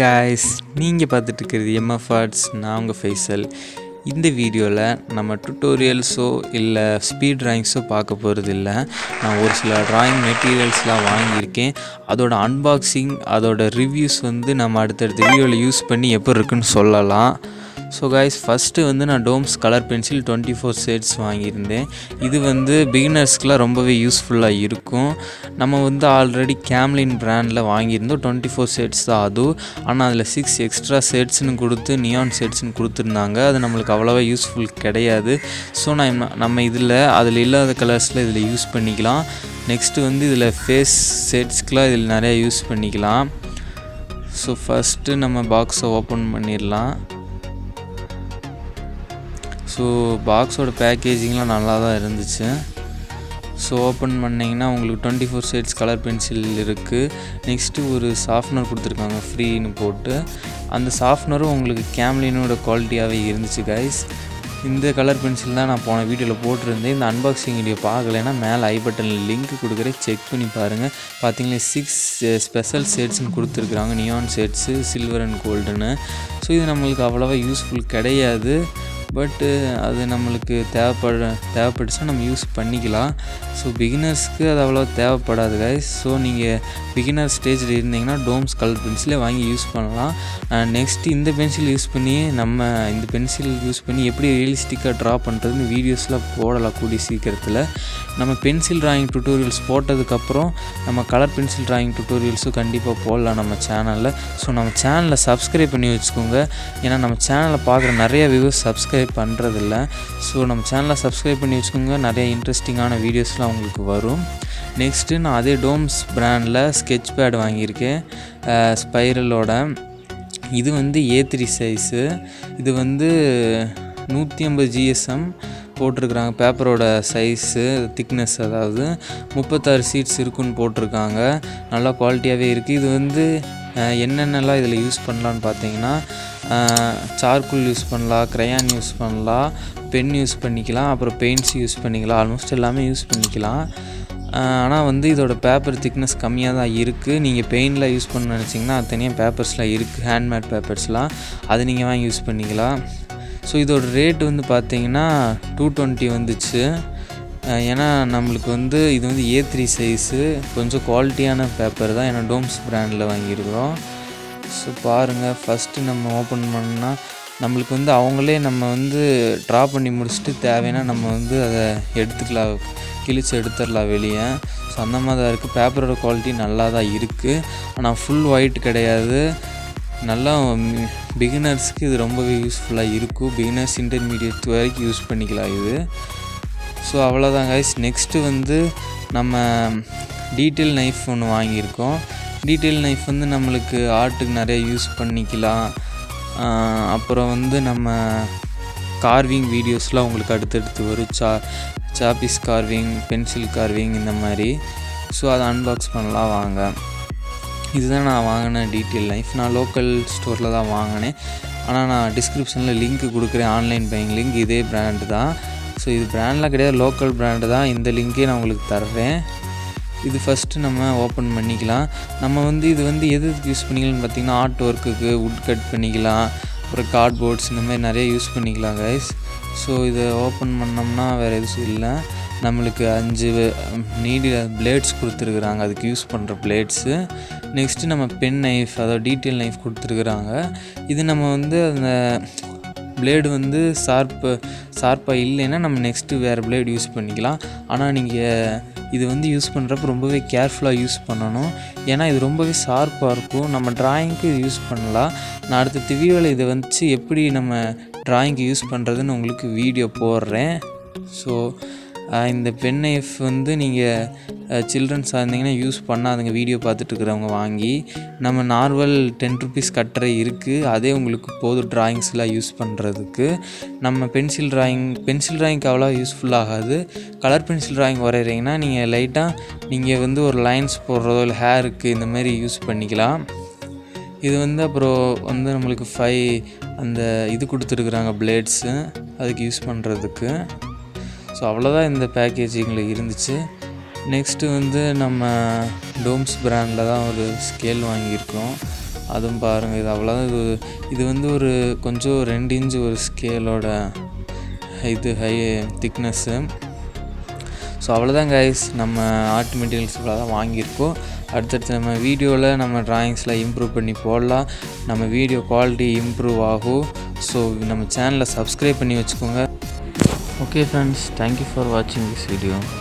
guys நீங்கள் பார்த்துட்டு இருக்கிறது எம்எஃப் ஆர்ட்ஸ் நான் உங்கள் ஃபைசல் இந்த வீடியோவில் நம்ம டுட்டோரியல்ஸோ இல்லை ஸ்பீட் ட்ராயிங்ஸோ பார்க்க போகிறது இல்லை நான் ஒரு சில ட்ராயிங் மெட்டீரியல்ஸ்லாம் வாங்கியிருக்கேன் அதோட அன்பாக்சிங் அதோட ரிவ்யூஸ் வந்து நம்ம அடுத்தடுத்த வீடியோவில் யூஸ் பண்ணி எப்படி இருக்குன்னு சொல்லலாம் ஸோ காய்ஸ் ஃபஸ்ட்டு வந்து நான் Doms colour pencil twenty four shades வாங்கியிருந்தேன் இது வந்து பிகினர்ஸ்க்குலாம் ரொம்பவே யூஸ்ஃபுல்லாக இருக்கும் நம்ம வந்து ஆல்ரெடி கேம்லின் பிராண்டில் வாங்கியிருந்தோம் டுவெண்ட்டி ஃபோர் ஷேட்ஸ் தான் அதுவும் ஆனால் அதில் சிக்ஸ் எக்ஸ்ட்ரா ஷேட்ஸ்னு கொடுத்து நியான் ஷேட்ஸ்னு கொடுத்துருந்தாங்க அது நம்மளுக்கு அவ்வளோவா யூஸ்ஃபுல் கிடையாது ஸோ நான் நம்ம இதில் அதில் இல்லாத கலர்ஸில் இதில் யூஸ் பண்ணிக்கலாம் நெக்ஸ்ட்டு வந்து இதில் ஃபேஸ் ஷேட்ஸ்க்கெலாம் இதில் நிறையா யூஸ் பண்ணிக்கலாம் ஸோ ஃபஸ்ட்டு நம்ம பாக்ஸை ஓப்பன் பண்ணிடலாம் ஸோ பாக்ஸோட பேக்கேஜிங்லாம் நல்லா தான் இருந்துச்சு ஸோ ஓப்பன் பண்ணிங்கன்னா உங்களுக்கு twenty four shades colour pencil இருக்குது நெக்ஸ்ட்டு ஒரு சாஃப்ட்னர் கொடுத்துருக்காங்க ஃப்ரீன்னு போட்டு அந்த சாஃப்ட்னரும் உங்களுக்கு கேம்லினோட குவாலிட்டியாகவே இருந்துச்சு கைஸ் இந்த கலர் பென்சில் தான் நான் போன வீடியோவில் போட்டிருந்தேன் இந்த அன்பாக்சிங் வீடியோ பார்க்கலைன்னா மேலே ஐ பட்டனில் லிங்க் கொடுக்குறேன் செக் பண்ணி பாருங்கள் பார்த்தீங்களா சிக்ஸ் ஸ்பெஷல் ஷேட்ஸ்னு கொடுத்துருக்குறாங்க நியான் ஷேட்ஸு சில்வர் அண்ட் கோல்டுன்னு ஸோ இது நம்மளுக்கு அவ்வளோவா யூஸ்ஃபுல் கிடையாது பட்டு அது நம்மளுக்கு தேவைப்பட தேவைப்பட்டுச்சுன்னா நம்ம யூஸ் பண்ணிக்கலாம் ஸோ பிகினர்ஸ்க்கு அது அவ்வளோ தேவைப்படாது கைஸ் ஸோ நீங்கள் பிகினர் ஸ்டேஜில் இருந்தீங்கன்னா டோம்ஸ் கலர் பென்சிலே வாங்கி யூஸ் பண்ணலாம் நெக்ஸ்ட் இந்த பென்சில் யூஸ் பண்ணி நம்ம இந்த பென்சில் யூஸ் பண்ணி எப்படி ரியலிஸ்டிக்காக ட்ரா பண்ணுறதுன்னு வீடியோஸ்லாம் போடலாம் கூடிய சீக்கிரத்தில் நம்ம பென்சில் ட்ராயிங் டுட்டோரியல்ஸ் போட்டதுக்கப்புறம் நம்ம கலர் பென்சில் ட்ராயிங் டுட்டோரியல்ஸும் கண்டிப்பாக போடலாம் நம்ம சேனலில் ஸோ நம்ம சேனலை சப்ஸ்கிரைப் பண்ணி வச்சுக்கோங்க ஏன்னா நம்ம சேனலை பார்க்குற நிறைய வியூவர்ஸ் சப்ஸ்கிரைப் பண்ணுறதில்ல ஸோ நம்ம சேனலை சப்ஸ்கிரைப் பண்ணி வச்சுக்கோங்க நிறைய இன்ட்ரெஸ்டிங்கான வீடியோஸ்லாம் உங்களுக்கு வரும் நெக்ஸ்ட்டு நான் அதே டோம்ஸ் பிராண்டில் ஸ்கெட்ச் பேட் வாங்கியிருக்கேன் ஸ்பைரலோட இது வந்து ஏ த்ரீ சைஸு இது வந்து நூற்றி ஐம்பது ஜிஎஸ்எம் போட்டிருக்குறாங்க பேப்பரோட சைஸு திக்னஸ் அதாவது முப்பத்தாறு சீட்ஸ் இருக்குன்னு போட்டிருக்காங்க நல்லா குவாலிட்டியாகவே இருக்குது இது வந்து என்னென்னலாம் இதில் யூஸ் பண்ணலான்னு பார்த்தீங்கன்னா சார்குல் யூஸ் பண்ணலாம் க்ரையான் யூஸ் பண்ணலாம் பென் யூஸ் பண்ணிக்கலாம் அப்புறம் பெயிண்ட்ஸ் யூஸ் பண்ணிக்கலாம் ஆல்மோஸ்ட் எல்லாமே யூஸ் பண்ணிக்கலாம் ஆனால் வந்து இதோட பேப்பர் திக்னஸ் கம்மியாக தான் இருக்குது நீங்கள் பெயிண்டில் யூஸ் பண்ண நினச்சிங்கன்னா அது தனியாக பேப்பர்ஸ்லாம் இருக்குது ஹேண்ட்மேட் பேப்பர்ஸ்லாம் அது நீங்கள் வாங்கி யூஸ் பண்ணிக்கலாம் ஸோ இதோட ரேட் வந்து பார்த்தீங்கன்னா டூ டுவெண்ட்டி வந்துச்சு ஏன்னா நம்மளுக்கு வந்து இது வந்து ஏ த்ரீ சைஸு கொஞ்சம் குவாலிட்டியான பேப்பர் தான் ஏன்னா டோம்ஸ் பிராண்டில் வாங்கியிருக்கிறோம் ஸோ பாருங்கள் ஃபஸ்ட்டு நம்ம ஓப்பன் பண்ணால் நம்மளுக்கு வந்து அவங்களே நம்ம வந்து ட்ரா பண்ணி முடிச்சுட்டு தேவைன்னா நம்ம வந்து அதை எடுத்துக்கலாம் கிழிச்சு எடுத்துடலாம் வெளியே ஸோ அந்த மாதிரி தான் இருக்குது பேப்பரோட குவாலிட்டி நல்லா தான் இருக்குது ஆனால் ஃபுல் ஒயிட் கிடையாது நல்லா பிகினர்ஸ்க்கு இது ரொம்பவே யூஸ்ஃபுல்லாக இருக்கும் பிகினர்ஸ் இன்டர்மீடியட் வரைக்கும் யூஸ் பண்ணிக்கலாம் இது ஸோ அவ்வளோதான் கைஸ் நெக்ஸ்ட்டு வந்து நம்ம டீட்டெயில் நைஃப் ஒன்று வாங்கியிருக்கோம் டீட்டெயில் நைஃப் வந்து நம்மளுக்கு ஆர்ட்டுக்கு நிறைய யூஸ் பண்ணிக்கலாம் அப்புறம் வந்து நம்ம கார்விங் வீடியோஸ்லாம் உங்களுக்கு அடுத்தடுத்து வரும் சா சாப்பீஸ் கார்விங் பென்சில் கார்விங் இந்த மாதிரி ஸோ அதை அன்பாக்ஸ் பண்ணலாம் வாங்க இதுதான் நான் வாங்கின டீட்டெயில் நைஃப் நான் லோக்கல் ஸ்டோரில் தான் வாங்கினேன் ஆனால் நான் டிஸ்கிரிப்ஷனில் லிங்க் கொடுக்குறேன் ஆன்லைன் பையிங் லிங்க் இதே பிராண்டு தான் ஸோ இது பிராண்ட்லாம் கிடையாது லோக்கல் பிராண்டு தான் இந்த லிங்கே நான் உங்களுக்கு தர்றேன் இது ஃபஸ்ட்டு நம்ம ஓப்பன் பண்ணிக்கலாம் நம்ம வந்து இது வந்து எதுக்கு யூஸ் பண்ணிக்கலாம்னு பார்த்திங்கன்னா ஆர்ட் ஒர்க்குக்கு உட் கட் பண்ணிக்கலாம் அப்புறம் கார்ட்போர்ட்ஸ் இந்த மாதிரி நிறைய யூஸ் பண்ணிக்கலாம் கைஸ் ஸோ இதை ஓப்பன் பண்ணோம்னா வேறு எதுவும் இல்லை நம்மளுக்கு அஞ்சு நீடி பிளேட்ஸ் கொடுத்துருக்குறாங்க அதுக்கு யூஸ் பண்ணுற பிளேட்ஸு நெக்ஸ்ட்டு நம்ம பென் நைஃப் அதாவது டீட்டெயில் நைஃப் கொடுத்துருக்குறாங்க இது நம்ம வந்து அந்த பிளேடு வந்து ஷார்ப்பு ஷார்ப்பாக இல்லைன்னா நம்ம நெக்ஸ்ட்டு வேறு பிளேடு யூஸ் பண்ணிக்கலாம் ஆனால் நீங்கள் இது வந்து யூஸ் பண்ணுறப்ப ரொம்பவே கேர்ஃபுல்லாக யூஸ் பண்ணணும் ஏன்னா இது ரொம்பவே ஷார்ப்பாக இருக்கும் நம்ம ட்ராயிங்க்கு இது யூஸ் பண்ணலாம் நான் அடுத்த திவியோவில் இதை வச்சு எப்படி நம்ம ட்ராயிங்க்கு யூஸ் பண்ணுறதுன்னு உங்களுக்கு வீடியோ போடுறேன் ஸோ இந்த பென் நைஃப் வந்து நீங்கள் சில்ட்ரன்ஸாக இருந்தீங்கன்னா யூஸ் பண்ணாதுங்க வீடியோ பார்த்துட்டு இருக்கிறவங்க வாங்கி நம்ம நார்மல் டென் ருபீஸ் கட்டுற இருக்குது அதே உங்களுக்கு போதும் ட்ராயிங்ஸ்லாம் யூஸ் பண்ணுறதுக்கு நம்ம பென்சில் ட்ராயிங் பென்சில் ட்ராயிங்க்கு அவ்வளோ யூஸ்ஃபுல் ஆகாது கலர் பென்சில் ட்ராயிங் வரைகிறீங்கன்னா நீங்கள் லைட்டாக நீங்கள் வந்து ஒரு லைன்ஸ் போடுறதோ இல்லை ஹேருக்கு இந்த மாதிரி யூஸ் பண்ணிக்கலாம் இது வந்து அப்புறம் வந்து நம்மளுக்கு ஃபைவ் அந்த இது கொடுத்துருக்குறாங்க பிளேட்ஸு அதுக்கு யூஸ் பண்ணுறதுக்கு ஸோ அவ்வளோதான் இந்த பேக்கேஜிங்கில் இருந்துச்சு நெக்ஸ்ட்டு வந்து நம்ம டோம்ஸ் பிராண்டில் தான் ஒரு ஸ்கேல் வாங்கியிருக்கோம் அதுவும் பாருங்கள் இது அவ்வளோதான் இது இது வந்து ஒரு கொஞ்சம் ரெண்டு இன்ச்சு ஒரு ஸ்கேலோட இது ஹை திக்னஸ்ஸு ஸோ அவ்வளோதான் கைஸ் நம்ம ஆர்ட் மெட்டீரியல்ஸ் இவ்வளோ தான் வாங்கியிருக்கோம் அடுத்தடுத்து நம்ம வீடியோவில் நம்ம ட்ராயிங்ஸில் இம்ப்ரூவ் பண்ணி போடலாம் நம்ம வீடியோ குவாலிட்டி இம்ப்ரூவ் ஆகும் ஸோ நம்ம சேனலை சப்ஸ்கிரைப் பண்ணி வச்சுக்கோங்க ஓகே ஃப்ரெண்ட்ஸ் தேங்க்யூ ஃபார் வாட்சிங் திஸ் வீடியோ